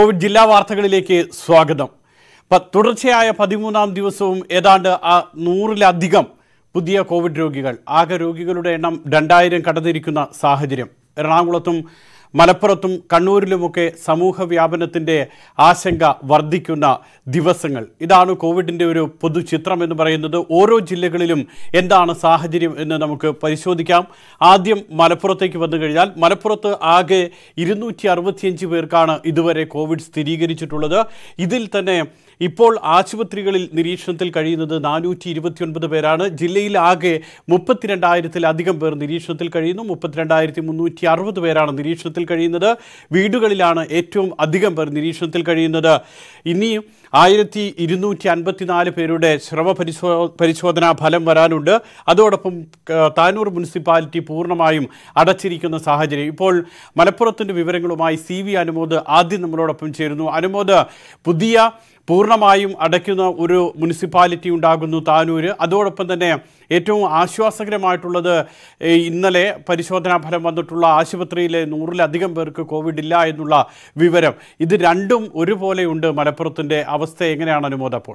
Covid ജില്ലാ വാർത്തകളിലേക്ക് സ്വാഗതം പ- തുടർച്ചയായ പതിമൂന്നാം ദിവസവും ഏതാണ്ട് ആ നൂറിലധികം പുതിയ കോവിഡ് രോഗികൾ ആകെ രോഗികളുടെ എണ്ണം രണ്ടായിരം കടന്നിരിക്കുന്ന സാഹചര്യം എറണാകുളത്തും മലപ്പുറത്തും കണ്ണൂരിലുമൊക്കെ സമൂഹ വ്യാപനത്തിൻ്റെ ആശങ്ക വർദ്ധിക്കുന്ന ദിവസങ്ങൾ ഇതാണ് കോവിഡിൻ്റെ ഒരു പൊതുചിത്രം എന്ന് പറയുന്നത് ഓരോ ജില്ലകളിലും എന്താണ് സാഹചര്യം എന്ന് നമുക്ക് പരിശോധിക്കാം ആദ്യം മലപ്പുറത്തേക്ക് വന്നു കഴിഞ്ഞാൽ മലപ്പുറത്ത് ആകെ ഇരുന്നൂറ്റി അറുപത്തിയഞ്ച് പേർക്കാണ് ഇതുവരെ കോവിഡ് സ്ഥിരീകരിച്ചിട്ടുള്ളത് ഇതിൽ തന്നെ ഇപ്പോൾ ആശുപത്രികളിൽ നിരീക്ഷണത്തിൽ കഴിയുന്നത് നാനൂറ്റി ഇരുപത്തിയൊൻപത് പേരാണ് ജില്ലയിൽ ആകെ മുപ്പത്തിരണ്ടായിരത്തിലധികം പേർ നിരീക്ഷണത്തിൽ കഴിയുന്നു മുപ്പത്തിരണ്ടായിരത്തി മുന്നൂറ്റി അറുപത് പേരാണ് നിരീക്ഷണത്തിൽ കഴിയുന്നത് വീടുകളിലാണ് ഏറ്റവും അധികം പേർ നിരീക്ഷണത്തിൽ കഴിയുന്നത് ഇനിയും ആയിരത്തി ഇരുന്നൂറ്റി അൻപത്തിനാല് പേരുടെ ശ്രമ പരിശോ പരിശോധനാ ഫലം വരാനുണ്ട് അതോടൊപ്പം ക- താനൂർ മുനിസിപ്പാലിറ്റി പൂർണ്ണമായും അടച്ചിരിക്കുന്ന സാഹചര്യം ഇപ്പോൾ മലപ്പുറത്തിൻ്റെ വിവരങ്ങളുമായി സി വി അനുമോദ് ആദ്യം നമ്മളോടൊപ്പം ചേരുന്നു അനുമോദ് പുതിയ പൂർണ്ണമായും അടയ്ക്കുന്ന ഒരു മുനിസിപ്പാലിറ്റി ഉണ്ടാകുന്നു താനൂര് അതോടൊപ്പം തന്നെ ഏറ്റവും ആശ്വാസകരമായിട്ടുള്ളത് ഏ, ഇന്നലെ പരിശോധനാ ഫലം വന്നിട്ടുള്ള ആശുപത്രിയിലെ നൂറിലധികം പേർക്ക് കോവിഡ് ഇല്ല എന്നുള്ള വിവരം ഇത് രണ്ടും ഒരുപോലെയുണ്ട് മലപ്പുറത്തിൻ്റെ അവസ്ഥ എങ്ങനെയാണ് അനുമോദ് അപ്പോൾ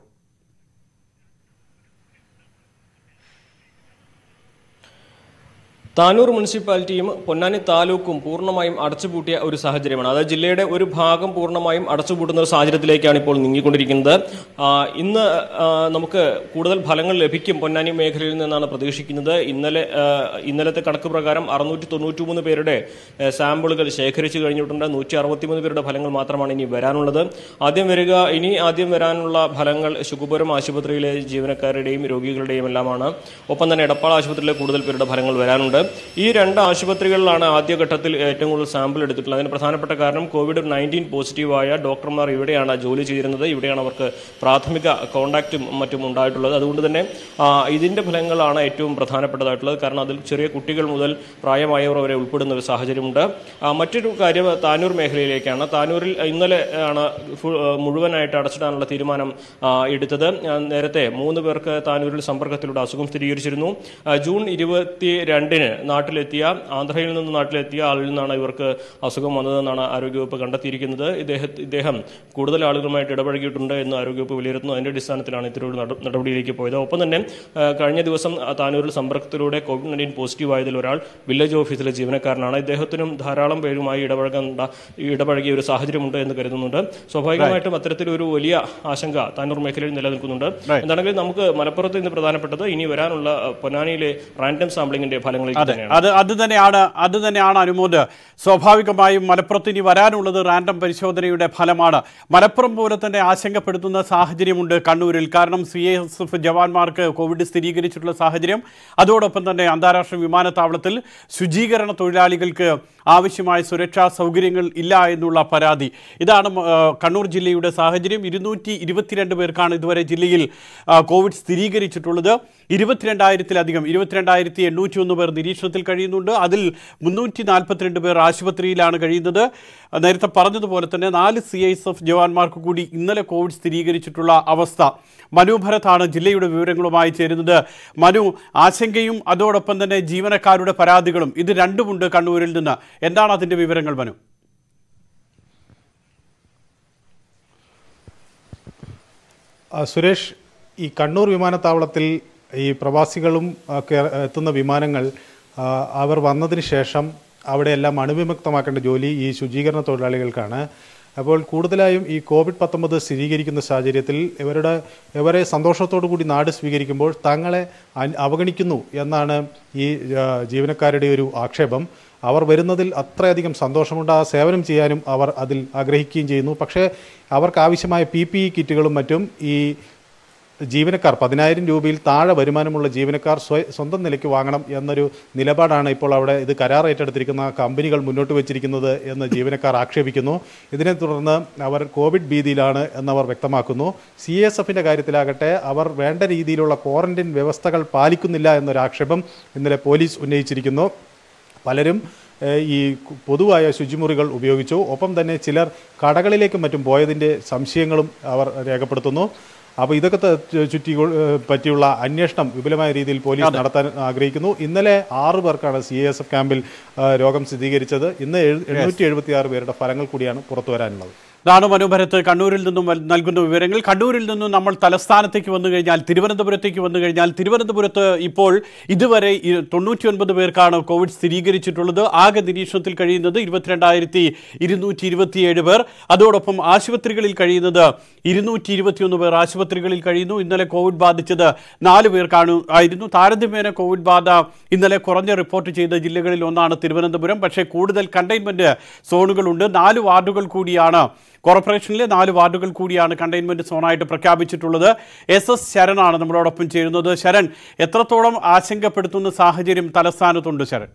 താനൂർ മുനിസിപ്പാലിറ്റിയും പൊന്നാനി താലൂക്കും പൂർണ്ണമായും അടച്ചുപൂട്ടിയ ഒരു സാഹചര്യമാണ് അതായത് ജില്ലയുടെ ഒരു ഭാഗം പൂർണ്ണമായും അടച്ചുപൂട്ടുന്ന ഒരു സാഹചര്യത്തിലേക്കാണ് ഇപ്പോൾ നീങ്ങിക്കൊണ്ടിരിക്കുന്നത് ആ, ഇന്ന് ആ, നമുക്ക് കൂടുതൽ ഫലങ്ങൾ ലഭിക്കും പൊന്നാനി മേഖലയിൽ നിന്നാണ് പ്രതീക്ഷിക്കുന്നത് ഇന്നലെ ആ, ഇന്നലത്തെ കണക്ക് പ്രകാരം അറുന്നൂറ്റി തൊണ്ണൂറ്റിമൂന്ന് പേരുടെ ആ, സാമ്പിളുകൾ ശേഖരിച്ചു കഴിഞ്ഞിട്ടുണ്ട് നൂറ്റി അറുപത്തിമൂന്ന് പേരുടെ ഫലങ്ങൾ മാത്രമാണ് ഇനി വരാനുള്ളത് ആദ്യം വരിക ഇനി ആദ്യം വരാനുള്ള ഫലങ്ങൾ ശുകുപുരം ആശുപത്രിയിലെ ജീവനക്കാരുടെയും രോഗികളുടെയും എല്ലാമാണ് ഒപ്പം തന്നെ എടപ്പാൾ ആശുപത്രിയിലെ കൂടുതൽ പേരുടെ ഫലങ്ങൾ വരാനുണ്ട് ഈ രണ്ട് ആശുപത്രികളിലാണ് ആദ്യഘട്ടത്തിൽ ഏറ്റവും കൂടുതൽ സാമ്പിൾ എടുത്തിട്ടുള്ളത് അതിന് പ്രധാനപ്പെട്ട കാരണം കോവിഡ് നയൻറ്റീൻ പോസിറ്റീവായ ഡോക്ടർമാർ ഇവിടെയാണ് ജോലി ചെയ്തിരുന്നത് ഇവിടെയാണ് അവർക്ക് പ്രാഥമിക കോണ്ടാക്റ്റും മറ്റും ഉണ്ടായിട്ടുള്ളത് അതുകൊണ്ട് തന്നെ ആ, ഇതിന്റെ ഫലങ്ങളാണ് ഏറ്റവും പ്രധാനപ്പെട്ടതായിട്ടുള്ളത് കാരണം അതിൽ ചെറിയ കുട്ടികൾ മുതൽ പ്രായമായവർ വരെ ഉൾപ്പെടുന്ന ഒരു സാഹചര്യമുണ്ട് ആ, മറ്റൊരു കാര്യം താനൂർ മേഖലയിലേക്കാണ് താനൂരിൽ ഇന്നലെ ആണ് ഫുൾ- ആ, മുഴുവനായിട്ട് അടച്ചിടാനുള്ള തീരുമാനം ആ, എടുത്തത് ആ, നേരത്തെ മൂന്ന് പേർക്ക് താനൂരിൽ സമ്പർക്കത്തിലൂടെ അസുഖം സ്ഥിരീകരിച്ചിരുന്നു ആ, ജൂൺ ഇരുപത്തി രണ്ടിന് നാട്ടിലെത്തിയ ആന്ധ്രയിൽ നിന്ന് നാട്ടിലെത്തിയ ആളിൽ നിന്നാണ് ഇവർക്ക് അസുഖം വന്നതെന്നാണ് ആരോഗ്യവകുപ്പ് കണ്ടെത്തിയിരിക്കുന്നത് ഇദ്ദേഹ ഇദ്ദേഹം കൂടുതൽ ആളുകളുമായിട്ട് ഇടപഴകിയിട്ടുണ്ട് എന്ന് ആരോഗ്യവകുപ്പ് വിലയിരുത്തുന്നു അതിന്റെ അടിസ്ഥാനത്തിലാണ് ഇത്തരമൊരു നട- നടപടിയിലേക്ക് പോയത് ഒപ്പം തന്നെ ആ, കഴിഞ്ഞ ദിവസം ആ, താനൂരിൽ സമ്പർക്കത്തിലൂടെ കോവിഡ് നയൻറ്റീൻ പോസിറ്റീവ് ആയതിൽ ഒരാൾ വില്ലേജ് ഓഫീസിലെ ജീവനക്കാരനാണ് ഇദ്ദേഹത്തിനും ധാരാളം പേരുമായി ഇടപഴകേണ്ട ഇടപഴകിയ ഒരു സാഹചര്യമുണ്ട് എന്ന് കരുതുന്നുണ്ട് സ്വാഭാവികമായിട്ടും അത്തരത്തിലൊരു വലിയ ആശങ്ക താനൂർ മേഖലയിൽ നിലനിൽക്കുന്നുണ്ട് എന്താണെങ്കിലും നമുക്ക് മലപ്പുറത്ത് ഇന്ന് പ്രധാനപ്പെട്ടത് ഇനി വരാനുള്ള ആ, പൊന്നാനിയിലെ റാൻഡം സാമ്പിളിംഗിന്റെ ഫലങ്ങളിലേക്ക് അതെ തന്നെയാണ് അത് അത് തന്നെയാണ് അത് തന്നെയാണ് അനുമോദ് സ്വാഭാവികമായും മലപ്പുറത്ത് ഇനി വരാനുള്ളത് റാൻഡം പരിശോധനയുടെ ഫലമാണ് മലപ്പുറം പോലെ തന്നെ ആശങ്കപ്പെടുത്തുന്ന സാഹചര്യമുണ്ട് കണ്ണൂരിൽ കാരണം സി എസ് എഫ് ജവാന്മാർക്ക് കോവിഡ് സ്ഥിരീകരിച്ചിട്ടുള്ള സാഹചര്യം അതോടൊപ്പം തന്നെ അന്താരാഷ്ട്ര വിമാനത്താവളത്തിൽ ശുചീകരണ തൊഴിലാളികൾക്ക് ആവശ്യമായ സുരക്ഷാ സൗകര്യങ്ങൾ ഇല്ല എന്നുള്ള പരാതി ഇതാണ് മ- ആ, കണ്ണൂർ ജില്ലയുടെ സാഹചര്യം ഇരുന്നൂറ്റി ഇരുപത്തിരണ്ട് പേർക്കാണ് ഇതുവരെ ജില്ലയിൽ ആ, കോവിഡ് സ്ഥിരീകരിച്ചിട്ടുള്ളത് ഇരുപത്തിരണ്ടായിരത്തിലധികം ഇരുപത്തിരണ്ടായിരത്തി എണ്ണൂറ്റി ഒന്ന് പേർ നിരീക്ഷണത്തിൽ കഴിയുന്നുണ്ട് അതിൽ മുന്നൂറ്റി നാൽപ്പത്തിരണ്ട് പേർ ആശുപത്രിയിലാണ് കഴിയുന്നത് നേരത്തെ പറഞ്ഞതുപോലെ തന്നെ നാല് സി എസ് എഫ് ജവാന്മാർക്ക് കൂടി ഇന്നലെ കോവിഡ് സ്ഥിരീകരിച്ചിട്ടുള്ള അവസ്ഥ മനു ഭരത്താണ് ജില്ലയുടെ വിവരങ്ങളുമായി ചേരുന്നത് മനു ആശങ്കയും അതോടൊപ്പം തന്നെ ജീവനക്കാരുടെ പരാതികളും ഇത് രണ്ടുമുണ്ട് കണ്ണൂരിൽ നിന്ന് എന്താണ് അതിൻ്റെ വിവരങ്ങൾ മനു ആ, സുരേഷ് ഈ കണ്ണൂർ വിമാനത്താവളത്തിൽ ഈ പ്രവാസികളും ഒക്കെ എത്തുന്ന വിമാനങ്ങൾ ആ, അവർ വന്നതിന് ശേഷം അവിടെയെല്ലാം അണുവിമുക്തമാക്കേണ്ട ജോലി ഈ ശുചീകരണ തൊഴിലാളികൾക്കാണ് അപ്പോൾ കൂടുതലായും ഈ കോവിഡ് പത്തൊമ്പത് സ്ഥിരീകരിക്കുന്ന സാഹചര്യത്തിൽ ഇവരുടെ ഇവരെ സന്തോഷത്തോടു കൂടി നാട് സ്വീകരിക്കുമ്പോൾ തങ്ങളെ അൻ- അവഗണിക്കുന്നു എന്നാണ് ഈ ആ, ജീവനക്കാരുടെ ഒരു ആക്ഷേപം അവർ വരുന്നതിൽ അത്രയധികം സന്തോഷമുണ്ട് ആ സേവനം ചെയ്യാനും അവർ അതിൽ ആഗ്രഹിക്കുകയും ചെയ്യുന്നു പക്ഷേ അവർക്ക് ആവശ്യമായ പി പി ഇ കിറ്റുകളും മറ്റും ഈ ജീവനക്കാർ പതിനായിരം രൂപയിൽ താഴെ വരുമാനമുള്ള ജീവനക്കാർ സ്വയ സ്വന്തം നിലയ്ക്ക് വാങ്ങണം എന്നൊരു നിലപാടാണ് ഇപ്പോൾ അവിടെ ഇത് കരാർ ഏറ്റെടുത്തിരിക്കുന്ന കമ്പനികൾ മുന്നോട്ട് വെച്ചിരിക്കുന്നത് എന്ന് ജീവനക്കാർ ആക്ഷേപിക്കുന്നു ഇതിനെ തുടർന്ന് അവർ കോവിഡ് ഭീതിയിലാണ് എന്നവർ വ്യക്തമാക്കുന്നു സി എസ് എഫിൻ്റെ കാര്യത്തിലാകട്ടെ അവർ വേണ്ട രീതിയിലുള്ള ക്വാറന്റൈൻ വ്യവസ്ഥകൾ പാലിക്കുന്നില്ല എന്നൊരു ആക്ഷേപം ഇന്നലെ പോലീസ് ഉന്നയിച്ചിരിക്കുന്നു പലരും ഏഹ്, ഈ കു- പൊതുവായ ശുചിമുറികൾ ഉപയോഗിച്ചു ഒപ്പം തന്നെ ചിലർ കടകളിലേക്കും മറ്റും പോയതിൻ്റെ സംശയങ്ങളും അവർ രേഖപ്പെടുത്തുന്നു അപ്പോൾ ഇതൊക്കെ ത- ചുറ്റി ഏഹ്, പറ്റിയുള്ള അന്വേഷണം വിപുലമായ രീതിയിൽ പോലീസ് നടത്താൻ ആഗ്രഹിക്കുന്നു ഇന്നലെ ആറു പേർക്കാണ് സി എസ് എഫ് ക്യാമ്പിൽ ഏഹ്, രോഗം സ്ഥിരീകരിച്ചത് ഇന്ന് എഴു- എണ്ണൂറ്റി എഴുപത്തി ആറ് പേരുടെ ഫലങ്ങൾ കൂടിയാണ് പുറത്തു വരാനുള്ളത് ഇതാണ് മനോഭരത്ത് കണ്ണൂരിൽ നിന്നും വൽ- നൽകുന്ന വിവരങ്ങൾ കണ്ണൂരിൽ നിന്നും നമ്മൾ തലസ്ഥാനത്തേക്ക് വന്നു കഴിഞ്ഞാൽ തിരുവനന്തപുരത്തേക്ക് വന്നു കഴിഞ്ഞാൽ തിരുവനന്തപുരത്ത് ഇപ്പോൾ ഇതുവരെ ഇ- തൊണ്ണൂറ്റിയൊൻപത് പേർക്കാണ് കോവിഡ് സ്ഥിരീകരിച്ചിട്ടുള്ളത് ആകെ നിരീക്ഷണത്തിൽ കഴിയുന്നത് ഇരുപത്തിരണ്ടായിരത്തി ഇരുന്നൂറ്റി ഇരുപത്തിയേഴ് പേർ അതോടൊപ്പം ആശുപത്രികളിൽ കഴിയുന്നത് ഇരുന്നൂറ്റി ഇരുപത്തിയൊന്ന് പേർ ആശുപത്രികളിൽ കഴിയുന്നു ഇന്നലെ കോവിഡ് ബാധിച്ചത് നാല് പേർക്കാണ് ആയിരുന്നു താരതമ്യേന കോവിഡ് ബാധ ഇന്നലെ കുറഞ്ഞ റിപ്പോർട്ട് ചെയ്ത ജില്ലകളിൽ ഒന്നാണ് തിരുവനന്തപുരം പക്ഷേ കൂടുതൽ കണ്ടെയ്ൻമെന്റ് സോണുകളുണ്ട് നാല് വാർഡുകൾ കൂടിയാണ് കോർപ്പറേഷനിലെ നാല് വാർഡുകൾ കൂടിയാണ് കണ്ടെയ്ൻമെന്റ് സോണായിട്ട് പ്രഖ്യാപിച്ചിട്ടുള്ളത് എസ് എസ് ശരണാണ് നമ്മളോടൊപ്പം ചേരുന്നത് ശരൺ എത്രത്തോളം ആശങ്കപ്പെടുത്തുന്ന സാഹചര്യം തലസ്ഥാനത്തുണ്ട് ശരൺ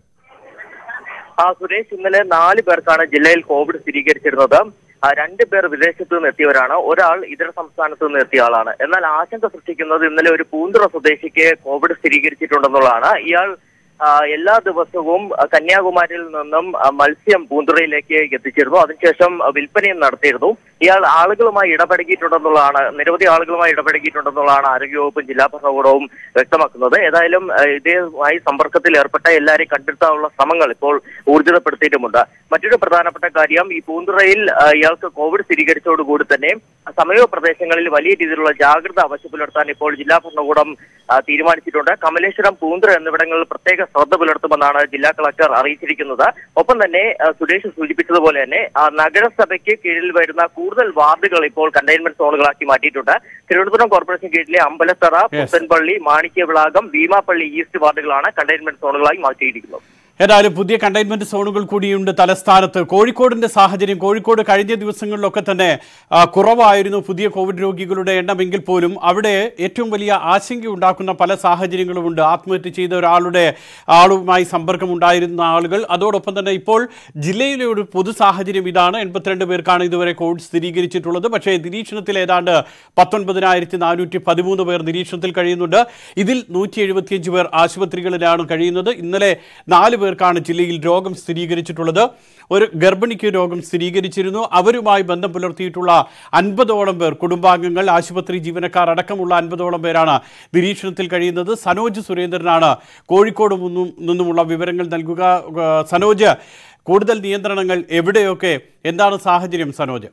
ആ സുരേഷ് ഇന്നലെ നാല് പേർക്കാണ് ജില്ലയിൽ കോവിഡ് സ്ഥിരീകരിച്ചിരുന്നത് ആ, രണ്ട് പേർ വിദേശത്ത് നിന്ന് എത്തിയവരാണ് ഒരാൾ ഇതര സംസ്ഥാനത്ത് നിന്ന് എത്തിയ ആളാണ് എന്നാൽ ആശങ്ക സൃഷ്ടിക്കുന്നത് ഇന്നലെ ഒരു പൂന്തുറ സ്വദേശിക്ക് കോവിഡ് സ്ഥിരീകരിച്ചിട്ടുണ്ടെന്നുള്ളതാണ് ഇയാൾ ആ, എല്ലാ ദിവസവും ആ, കന്യാകുമാരിയിൽ നിന്നും ആ, മത്സ്യം പൂന്തുറയിലേക്ക് എത്തിച്ചിരുന്നു അതിനുശേഷം ആ, വിൽപ്പനയും നടത്തിയിരുന്നു ഇയാൾ ആളുകളുമായി ഇടപഴകിയിട്ടുണ്ടെന്നുള്ളതാണ് നിരവധി ആളുകളുമായി ഇടപഴകിയിട്ടുണ്ടെന്നുള്ളതാണ് ആരോഗ്യവകുപ്പും ജില്ലാ ഭരണകൂടവും വ്യക്തമാക്കുന്നത് ഏതായാലും ആ, ഇതേമായി സമ്പർക്കത്തിൽ ഏർപ്പെട്ട എല്ലാവരെയും കണ്ടെത്താനുള്ള ശ്രമങ്ങൾ ഇപ്പോൾ ഊർജിതപ്പെടുത്തിയിട്ടുമുണ്ട് മറ്റൊരു പ്രധാനപ്പെട്ട കാര്യം ഈ പൂന്തുറയിൽ ആ, ഇയാൾക്ക് കോവിഡ് സ്ഥിരീകരിച്ചതോടുകൂടി തന്നെ സമീപ പ്രദേശങ്ങളിൽ വലിയ രീതിയിലുള്ള ജാഗ്രത ആവശ്യം പുലർത്താൻ ഇപ്പോൾ ജില്ലാ ഭരണകൂടം ആ, തീരുമാനിച്ചിട്ടുണ്ട് കമലേശ്വരം പൂന്തുറ എന്നിവിടങ്ങളിൽ പ്രത്യേക ശ്രദ്ധ പുലർത്തുമെന്നാണ് ജില്ലാ കളക്ടർ അറിയിച്ചിരിക്കുന്നത് ഒപ്പം തന്നെ ആ, സുരേഷ് സൂചിപ്പിച്ചതുപോലെ തന്നെ ആ, നഗരസഭയ്ക്ക് കീഴിൽ വരുന്ന കൂടുതൽ വാർഡുകൾ ഇപ്പോൾ കണ്ടെയ്ൻമെന്റ് സോണുകളാക്കി മാറ്റിയിട്ടുണ്ട് തിരുവനന്തപുരം കോർപ്പറേഷൻ കീഴിലെ അമ്പലത്തറ പുത്തൻപള്ളി മാണിക്യവിളാകം ഭീമാപ്പള്ളി ഈസ്റ്റ് വാർഡുകളാണ് കണ്ടെയ്ൻമെന്റ് സോണുകളായി മാറ്റിയിരിക്കുന്നത് ഏതായാലും പുതിയ കണ്ടെയ്ൻമെന്റ് സോണുകൾ കൂടിയുണ്ട് തലസ്ഥാനത്ത് കോഴിക്കോടിന്റെ സാഹചര്യം കോഴിക്കോട് കഴിഞ്ഞ ദിവസങ്ങളിലൊക്കെ തന്നെ ആ, കുറവായിരുന്നു പുതിയ കോവിഡ് രോഗികളുടെ എണ്ണമെങ്കിൽ പോലും അവിടെ ഏറ്റവും വലിയ ആശങ്കയുണ്ടാക്കുന്ന പല സാഹചര്യങ്ങളുമുണ്ട് ആത്മഹത്യ ചെയ്ത ഒരാളുടെ ആളുമായി സമ്പർക്കം ഉണ്ടായിരുന്ന ആളുകൾ അതോടൊപ്പം തന്നെ ഇപ്പോൾ ജില്ലയിലെ ഒരു പൊതു സാഹചര്യം ഇതാണ് എൺപത്തിരണ്ട് പേർക്കാണ് ഇതുവരെ കോവിഡ് സ്ഥിരീകരിച്ചിട്ടുള്ളത് പക്ഷേ നിരീക്ഷണത്തിൽ ഏതാണ്ട് പത്തൊൻപതിനായിരത്തി നാനൂറ്റി പതിമൂന്ന് പേർ നിരീക്ഷണത്തിൽ കഴിയുന്നുണ്ട് ഇതിൽ നൂറ്റി എഴുപത്തിയഞ്ച് പേർ ആശുപത്രികളിലാണ് കഴിയുന്നത് ഇന്നലെ നാല് പേർക്കാണ് ജില്ലയിൽ രോഗം സ്ഥിരീകരിച്ചിട്ടുള്ളത് ഒരു ഗർഭിണിക്ക് രോഗം സ്ഥിരീകരിച്ചിരുന്നു അവരുമായി ബന്ധം പുലർത്തിയിട്ടുള്ള അൻപതോളം പേർ കുടുംബാംഗങ്ങൾ ആശുപത്രി ജീവനക്കാർ അടക്കമുള്ള അൻപതോളം പേരാണ് നിരീക്ഷണത്തിൽ കഴിയുന്നത് സനോജ് സുരേന്ദ്രനാണ് കോഴിക്കോട് നിന്നും നിന്നുമുള്ള വിവരങ്ങൾ നൽകുക ആ, സനോജ് കൂടുതൽ നിയന്ത്രണങ്ങൾ എവിടെയൊക്കെ എന്താണ് സാഹചര്യം സനോജ്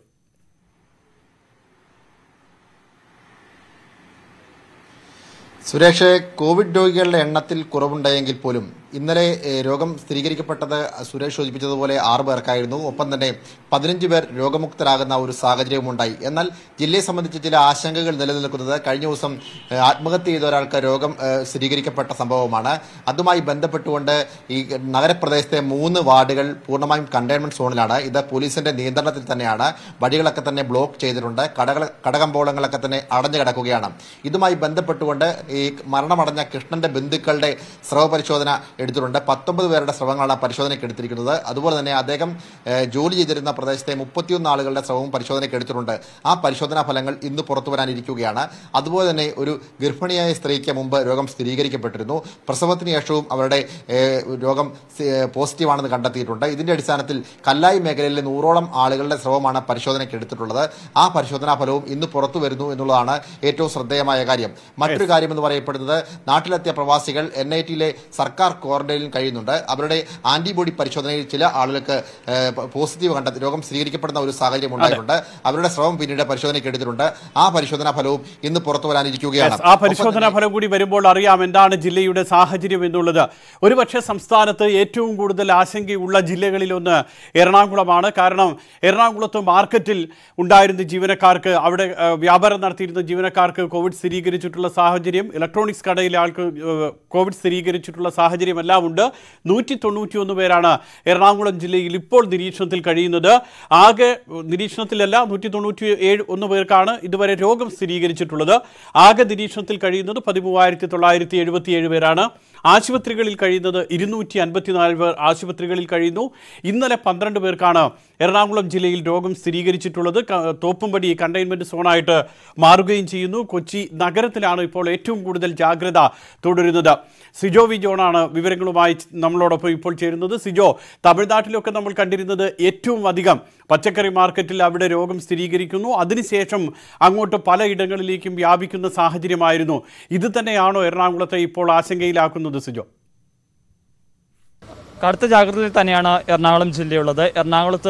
സുരേഷ് കോവിഡ് രോഗികളുടെ എണ്ണത്തിൽ കുറവുണ്ടായെങ്കിൽ പോലും ഇന്നലെ ഏഹ്, രോഗം സ്ഥിരീകരിക്കപ്പെട്ടത് സുരേഷ് സൂചിപ്പിച്ചതുപോലെ ആറ് പേർക്കായിരുന്നു ഒപ്പം തന്നെ പതിനഞ്ച് പേർ രോഗമുക്തരാകുന്ന ഒരു സാഹചര്യവും ഉണ്ടായി എന്നാൽ ജില്ലയെ സംബന്ധിച്ച് ചില ആശങ്കകൾ നിലനിൽക്കുന്നത് കഴിഞ്ഞ ദിവസം ഏഹ്, ആത്മഹത്യ ചെയ്ത ഒരാൾക്ക് രോഗം ഏഹ്, സ്ഥിരീകരിക്കപ്പെട്ട സംഭവമാണ് അതുമായി ബന്ധപ്പെട്ടുകൊണ്ട് ഈ നഗരപ്രദേശത്തെ മൂന്ന് വാർഡുകൾ പൂർണ്ണമായും കണ്ടെയ്ൻമെന്റ് സോണിലാണ് ഇത് പോലീസിന്റെ നിയന്ത്രണത്തിൽ തന്നെയാണ് വഴികളൊക്കെ തന്നെ ബ്ലോക്ക് ചെയ്തിട്ടുണ്ട് കടകൾ കടകമ്പോളങ്ങളൊക്കെ തന്നെ അടഞ്ഞു കിടക്കുകയാണ് ഇതുമായി ബന്ധപ്പെട്ടുകൊണ്ട് ഈ മരണമടഞ്ഞ കൃഷ്ണന്റെ ബന്ധുക്കളുടെ സ്രവ പരിശോധന എടുത്തിട്ടുണ്ട് പത്തൊമ്പത് പേരുടെ സ്രവങ്ങളാണ് പരിശോധനയ്ക്ക് എടുത്തിരിക്കുന്നത് അതുപോലെ തന്നെ അദ്ദേഹം ഏഹ്, ജോലി ചെയ്തിരുന്ന പ്രദേശത്തെ മുപ്പത്തിയൊന്ന് ആളുകളുടെ സ്രവവും പരിശോധനയ്ക്ക് എടുത്തിട്ടുണ്ട് ആ പരിശോധനാ ഫലങ്ങൾ ഇന്ന് പുറത്തു വരാനിരിക്കുകയാണ് അതുപോലെ തന്നെ ഒരു ഗർഭിണിയായ സ്ത്രീക്ക് മുമ്പ് രോഗം സ്ഥിരീകരിക്കപ്പെട്ടിരുന്നു പ്രസവത്തിന് ശേഷവും അവരുടെ ഏഹ്, രോഗം സി- ഏഹ്, പോസിറ്റീവാണെന്ന് കണ്ടെത്തിയിട്ടുണ്ട് ഇതിന്റെ അടിസ്ഥാനത്തിൽ കല്ലായി മേഖലയിലെ നൂറോളം ആളുകളുടെ സ്രവമാണ് പരിശോധനയ്ക്ക് എടുത്തിട്ടുള്ളത് ആ പരിശോധനാ ഫലവും ഇന്ന് പുറത്തു വരുന്നു എന്നുള്ളതാണ് ഏറ്റവും ശ്രദ്ധേയമായ കാര്യം മറ്റൊരു കാര്യം എന്ന് പറയപ്പെടുന്നത് നാട്ടിലെത്തിയ പ്രവാസികൾ എൻ ഐ ടിയിലെ സർക്കാർ ക്വാറന്റൈനിൽ കഴിയുന്നുണ്ട് അവരുടെ ആന്റിബോഡി പരിശോധനയിൽ ചില ആളുകൾക്ക് ഏഹ്, പ- പോസിറ്റീവ് കണ്ടെത്തി രോഗം സ്ഥിരീകരിക്കപ്പെടുന്ന ഒരു സാഹചര്യം ഉണ്ടായിട്ടുണ്ട് അവരുടെ സ്രവം പിന്നീട് പരിശോധനയ്ക്ക് എടുത്തിട്ടുണ്ട് ആ പരിശോധനാ ഫലവും ഇന്ന് പുറത്തു വരാനിരിക്കുകയാണ് Yes, ആ പരിശോധനാ ഫലം കൂടി വരുമ്പോൾ അറിയാം എന്താണ് ജില്ലയുടെ സാഹചര്യം എന്നുള്ളത് ഒരുപക്ഷെ സംസ്ഥാനത്ത് ഏറ്റവും കൂടുതൽ ആശങ്കയുള്ള ജില്ലകളിലൊന്ന് എറണാകുളമാണ് കാരണം എറണാകുളത്ത് മാർക്കറ്റിൽ ഉണ്ടായിരുന്ന ജീവനക്കാർക്ക് അവിടെ ആ, വ്യാപാരം നടത്തിയിരുന്ന ജീവനക്കാർക്ക് കോവിഡ് സ്ഥിരീകരിച്ചിട്ടുള്ള സാഹചര്യം ഇലക്ട്രോണിക്സ് കടയിലെ ആൾക്ക് ആ, കോവിഡ് സ്ഥിരീകരിച്ചിട്ടുള്ള സാഹചര്യം എല്ലാം ഉണ്ട് നൂറ്റി തൊണ്ണൂറ്റിയൊന്ന് പേരാണ് എറണാകുളം ജില്ലയിൽ ഇപ്പോൾ നിരീക്ഷണത്തിൽ കഴിയുന്നത് ആകെ നിരീക്ഷണത്തിലല്ല നൂറ്റി തൊണ്ണൂറ്റി ഏഴ് ഒന്ന് പേർക്കാണ് ഇതുവരെ രോഗം സ്ഥിരീകരിച്ചിട്ടുള്ളത് ആകെ നിരീക്ഷണത്തിൽ കഴിയുന്നത് പതിമൂവായിരത്തി തൊള്ളായിരത്തി എഴുപത്തിയേഴ് പേരാണ് ആശുപത്രികളിൽ കഴിയുന്നത് ഇരുന്നൂറ്റി അൻപത്തിനാല് പേർ ആശുപത്രികളിൽ കഴിയുന്നു ഇന്നലെ പന്ത്രണ്ട് പേർക്കാണ് എറണാകുളം ജില്ലയിൽ രോഗം സ്ഥിരീകരിച്ചിട്ടുള്ളത് ക- തോപ്പുംപടി കണ്ടെയ്ൻമെന്റ് സോണായിട്ട് മാറുകയും ചെയ്യുന്നു കൊച്ചി നഗരത്തിലാണ് ഇപ്പോൾ ഏറ്റവും കൂടുതൽ ജാഗ്രത തുടരുന്നത് സിജോ വി ജോണാണ് വിവരങ്ങളുമായി ച- നമ്മളോടൊപ്പം ഇപ്പോൾ ചേരുന്നത് സിജോ തമിഴ്നാട്ടിലൊക്കെ നമ്മൾ കണ്ടിരുന്നത് ഏറ്റവും അധികം പച്ചക്കറി മാർക്കറ്റിൽ അവിടെ രോഗം സ്ഥിരീകരിക്കുന്നു അതിനുശേഷം അങ്ങോട്ട് പലയിടങ്ങളിലേക്കും വ്യാപിക്കുന്ന സാഹചര്യമായിരുന്നു ഇത് തന്നെയാണോ എറണാകുളത്തെ ഇപ്പോൾ ആശങ്കയിലാക്കുന്നത് സിജോ കടുത്ത ജാഗ്രതയിൽ തന്നെയാണ് എറണാകുളം ജില്ലയുള്ളത് എറണാകുളത്ത്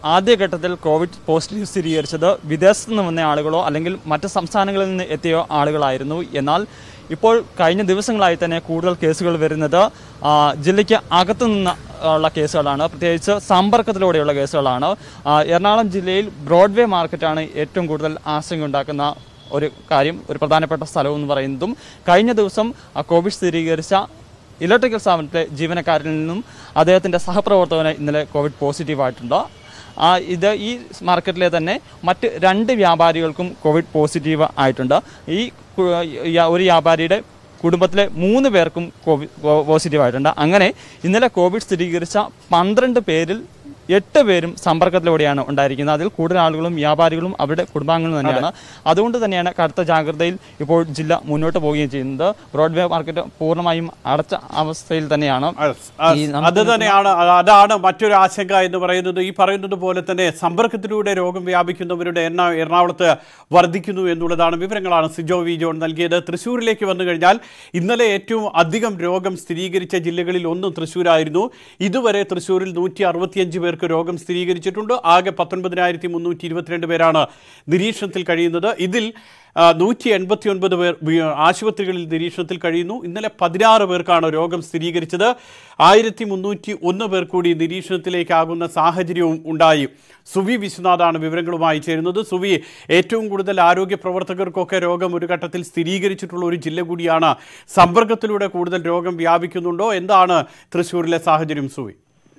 ആദ്യഘട്ടത്തിൽ കോവിഡ് പോസിറ്റീവ് സ്ഥിരീകരിച്ചത് വിദേശത്ത് നിന്ന് വന്ന ആളുകളോ അല്ലെങ്കിൽ മറ്റ് സംസ്ഥാനങ്ങളിൽ നിന്ന് എത്തിയ ആളുകളായിരുന്നു എന്നാൽ ഇപ്പോൾ കഴിഞ്ഞ ദിവസങ്ങളായി തന്നെ കൂടുതൽ കേസുകൾ വരുന്നത് ആ, ജില്ലയ്ക്ക് അകത്തു നിന്ന് ഉള്ള കേസുകളാണ് പ്രത്യേകിച്ച് സമ്പർക്കത്തിലൂടെയുള്ള കേസുകളാണ് ആ, എറണാകുളം ജില്ലയിൽ ബ്രോഡ്വേ മാർക്കറ്റാണ് ഏറ്റവും കൂടുതൽ ആശങ്കയുണ്ടാക്കുന്ന ഒരു കാര്യം ഒരു പ്രധാനപ്പെട്ട സ്ഥലം എന്ന് പറയുന്നതും കഴിഞ്ഞ ദിവസം ആ, കോവിഡ് സ്ഥിരീകരിച്ച ഇലക്ട്രിക്കൽ സ്ഥാപനത്തിലെ ജീവനക്കാരിൽ നിന്നും അദ്ദേഹത്തിൻ്റെ സഹപ്രവർത്തകന് ഇന്നലെ കോവിഡ് പോസിറ്റീവ് ആയിട്ടുണ്ട് ആ, ഇത് ഈ മാർക്കറ്റിലെ തന്നെ മറ്റ് രണ്ട് വ്യാപാരികൾക്കും കോവിഡ് പോസിറ്റീവ് ആയിട്ടുണ്ട് ഈ കു- യ- ഒരു വ്യാപാരിയുടെ കുടുംബത്തിലെ മൂന്ന് പേർക്കും കോവിഡ് പോസിറ്റീവ് ആയിട്ടുണ്ട് അങ്ങനെ ഇന്നലെ കോവിഡ് സ്ഥിരീകരിച്ച പന്ത്രണ്ട് പേരിൽ എട്ട് പേരും സമ്പർക്കത്തിലൂടെയാണ് ഉണ്ടായിരിക്കുന്നത് അതിൽ കൂടുതൽ ആളുകളും വ്യാപാരികളും അവരുടെ കുടുംബാംഗങ്ങളും തന്നെയാണ് അതുകൊണ്ട് തന്നെയാണ് കടുത്ത ജാഗ്രതയിൽ ഇപ്പോൾ ജില്ല മുന്നോട്ട് പോവുകയും ചെയ്യുന്നത് ബ്രോഡ്വേ മാർക്കറ്റ് പൂർണ്ണമായും അടച്ച അവസ്ഥയിൽ തന്നെയാണ് ഈ നമുക്ക് അത് തന്നെയാണ് അ- അതാണ് മറ്റൊരു ആശങ്ക എന്ന് പറയുന്നത് ഈ പറയുന്നത് പോലെ തന്നെ സമ്പർക്കത്തിലൂടെ രോഗം വ്യാപിക്കുന്നവരുടെ എണ്ണം എറണാകുളത്ത് വർദ്ധിക്കുന്നു എന്നുള്ളതാണ് വിവരങ്ങളാണ് സിജോ വി ജോൺ നൽകിയത് തൃശ്ശൂരിലേക്ക് വന്നു കഴിഞ്ഞാൽ ഇന്നലെ ഏറ്റവും അധികം രോഗം സ്ഥിരീകരിച്ച ജില്ലകളിൽ ഒന്ന് തൃശ്ശൂരായിരുന്നു ഇതുവരെ തൃശ്ശൂരിൽ നൂറ്റി അറുപത്തിയഞ്ച് പേർക്ക് രോഗം സ്ഥിരീകരിച്ചിട്ടുണ്ട് ആകെ പത്തൊൻപതിനായിരത്തി മുന്നൂറ്റി ഇരുപത്തിരണ്ട് പേരാണ് നിരീക്ഷണത്തിൽ കഴിയുന്നത് ഇതിൽ നൂറ്റി എൺപത്തി ഒൻപത് പേർ വി- ആശുപത്രികളിൽ നിരീക്ഷണത്തിൽ കഴിയുന്നു ഇന്നലെ പതിനാറ് പേർക്കാണ് രോഗം സ്ഥിരീകരിച്ചത് ആയിരത്തി മുന്നൂറ്റി ഒന്ന് പേർ കൂടി നിരീക്ഷണത്തിലേക്കാകുന്ന സാഹചര്യവും ഉണ്ടായി സുവി വിശ്വനാഥാണ് വിവരങ്ങളുമായി ചേരുന്നത് സുവി ഏറ്റവും കൂടുതൽ ആരോഗ്യ പ്രവർത്തകർക്കൊക്കെ രോഗം ഒരു ഘട്ടത്തിൽ സ്ഥിരീകരിച്ചിട്ടുള്ള ഒരു ജില്ല കൂടിയാണ് സമ്പർക്കത്തിലൂടെ കൂടുതൽ രോഗം വ്യാപിക്കുന്നുണ്ടോ എന്താണ് തൃശ്ശൂരിലെ സാഹചര്യം സുവി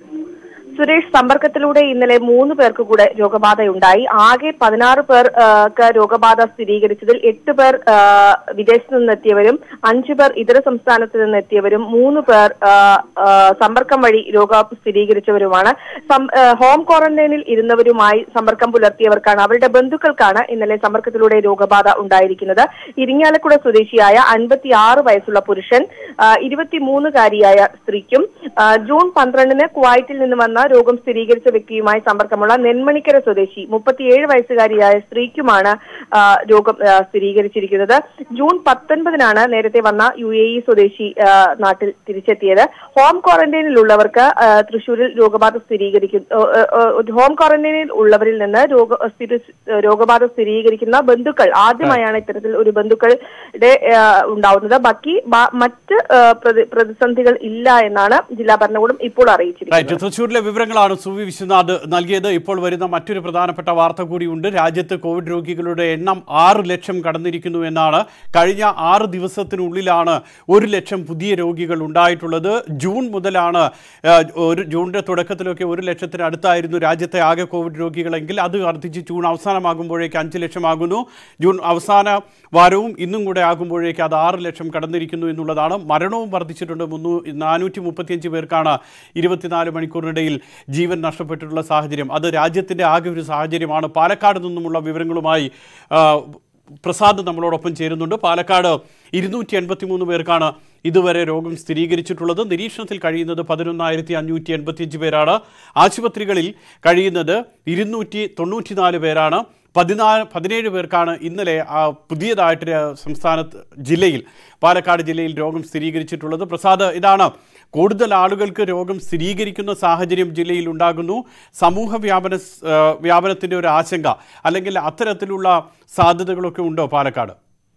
സുരേഷ് സമ്പർക്കത്തിലൂടെ ഇന്നലെ മൂന്ന് പേർക്ക് കൂടെ രോഗബാധയുണ്ടായി ആകെ പതിനാറ് പേർക്ക് രോഗബാധ സ്ഥിരീകരിച്ചതിൽ എട്ട് പേർ ആ, വിദേശത്ത് നിന്നെത്തിയവരും അഞ്ചു പേർ ഇതര സംസ്ഥാനത്ത് നിന്നെത്തിയവരും മൂന്ന് പേർ ആ, ആ, സമ്പർക്കം വഴി രോഗം സ്ഥിരീകരിച്ചവരുമാണ് സം- ആ, ഹോം ക്വാറന്റൈനിൽ ഇരുന്നവരുമായി സമ്പർക്കം പുലർത്തിയവർക്കാണ് അവരുടെ ബന്ധുക്കൾക്കാണ് ഇന്നലെ സമ്പർക്കത്തിലൂടെ രോഗബാധ ഉണ്ടായിരിക്കുന്നത് ഇരിങ്ങാലക്കുട സ്വദേശിയായ അൻപത്തിയാറ് വയസ്സുള്ള പുരുഷൻ ആ, ഇരുപത്തിമൂന്നുകാരിയായ സ്ത്രീക്കും ആ, ജൂൺ പന്ത്രണ്ടിന് കുവൈറ്റിൽ നിന്ന് വന്ന രോഗം സ്ഥിരീകരിച്ച വ്യക്തിയുമായി സമ്പർക്കമുള്ള നെന്മണിക്കര സ്വദേശി മുപ്പത്തിയേഴ് വയസ്സുകാരിയായ സ്ത്രീക്കുമാണ് ആ, രോഗം ആ, സ്ഥിരീകരിച്ചിരിക്കുന്നത് ജൂൺ പത്തൊൻപതിനാണ് നേരത്തെ വന്ന യു എ ഇ സ്വദേശി ആ, നാട്ടിൽ തിരിച്ചെത്തിയത് ഹോം ക്വാറന്റൈനിലുള്ളവർക്ക് ആ, തൃശൂരിൽ രോഗബാധ സ്ഥിരീകരിക്കും ആ, ആ, ആ, ഹോം ക്വാറന്റൈനിൽ ഉള്ളവരിൽ നിന്ന് രോഗ സ്ഥിരി- രോഗബാധ സ്ഥിരീകരിക്കുന്ന ബന്ധുക്കൾ ആദ്യമായാണ് ഇത്തരത്തിൽ ഒരു ബന്ധുക്കളുടെ ആ, ഉണ്ടാവുന്നത് ബാക്കി ബ- മറ്റ് ആ, പ്രതി- പ്രതിസന്ധികൾ ഇല്ല എന്നാണ് ജില്ലാ ഭരണകൂടം ഇപ്പോൾ അറിയിച്ചിരിക്കുന്നത് റൈറ്റ് തൃശ്ശൂരിലെ വിവരങ്ങളാണ് സുവി വിശ്വനാഥ് നൽകിയത് ഇപ്പോൾ വരുന്ന മറ്റൊരു പ്രധാനപ്പെട്ട വാർത്ത കൂടിയുണ്ട് രാജ്യത്ത് കോവിഡ് രോഗികളുടെ എണ്ണം ആറ് ലക്ഷം കടന്നിരിക്കുന്നു എന്നാണ് കഴിഞ്ഞ ആറ് ദിവസത്തിനുള്ളിലാണ് ഒരു ലക്ഷം പുതിയ രോഗികൾ ഉണ്ടായിട്ടുള്ളത് ജൂൺ മുതലാണ് ആ, ഒരു ജൂണിന്റെ തുടക്കത്തിലൊക്കെ ഒരു ലക്ഷത്തിന് അടുത്തായിരുന്നു രാജ്യത്തെ ആകെ കോവിഡ് രോഗികളെങ്കിൽ അത് വർദ്ധിച്ച് ജൂൺ അവസാനമാകുമ്പോഴേക്ക് അഞ്ച് ലക്ഷമാകുന്നു ജൂൺ അവസാന വാരവും ഇന്നും കൂടെ ആകുമ്പോഴേക്ക് അത് ആറ് ലക്ഷം കടന്നിരിക്കുന്നു എന്നുള്ളതാണ് മരണവും വർദ്ധിച്ചിട്ടുണ്ട് മുന്നൂ നാനൂറ്റി മുപ്പത്തിയഞ്ച് പേർക്കാണ് ഇരുപത്തിനാല് മണിക്കൂറിനിടയിൽ ജീവൻ നഷ്ടപ്പെട്ടിട്ടുള്ള സാഹചര്യം അത് രാജ്യത്തിൻ്റെ ആകെ ഒരു സാഹചര്യമാണ് പാലക്കാട് നിന്നുമുള്ള വിവരങ്ങളുമായി ആ, പ്രസാദ് നമ്മളോടൊപ്പം ചേരുന്നുണ്ട് പാലക്കാട് ഇരുന്നൂറ്റി എൺപത്തി മൂന്ന് പേർക്കാണ് ഇതുവരെ രോഗം സ്ഥിരീകരിച്ചിട്ടുള്ളത് നിരീക്ഷണത്തിൽ കഴിയുന്നത് പതിനൊന്നായിരത്തി അഞ്ഞൂറ്റി എൺപത്തിയഞ്ച് പേരാണ് ആശുപത്രികളിൽ കഴിയുന്നത് ഇരുന്നൂറ്റി തൊണ്ണൂറ്റിനാല് പേരാണ് പതിനാല് പതിനേഴ് പേർക്കാണ് ഇന്നലെ ആ, പുതിയതായിട്ട് ര- സംസ്ഥാനത്ത് ജില്ലയിൽ പാലക്കാട് ജില്ലയിൽ രോഗം സ്ഥിരീകരിച്ചിട്ടുള്ളത് പ്രസാദ് ഇതാണ് കൂടുതൽ ആളുകൾക്ക് രോഗം സ്ഥിരീകരിക്കുന്ന സാഹചര്യം ജില്ലയിൽ ഉണ്ടാകുന്നു സമൂഹ വ്യാപന സ്- ആ, വ്യാപനത്തിൻ്റെ ഒരു ആശങ്ക അല്ലെങ്കിൽ അത്തരത്തിലുള്ള സാധ്യതകളൊക്കെ ഉണ്ടോ പാലക്കാട്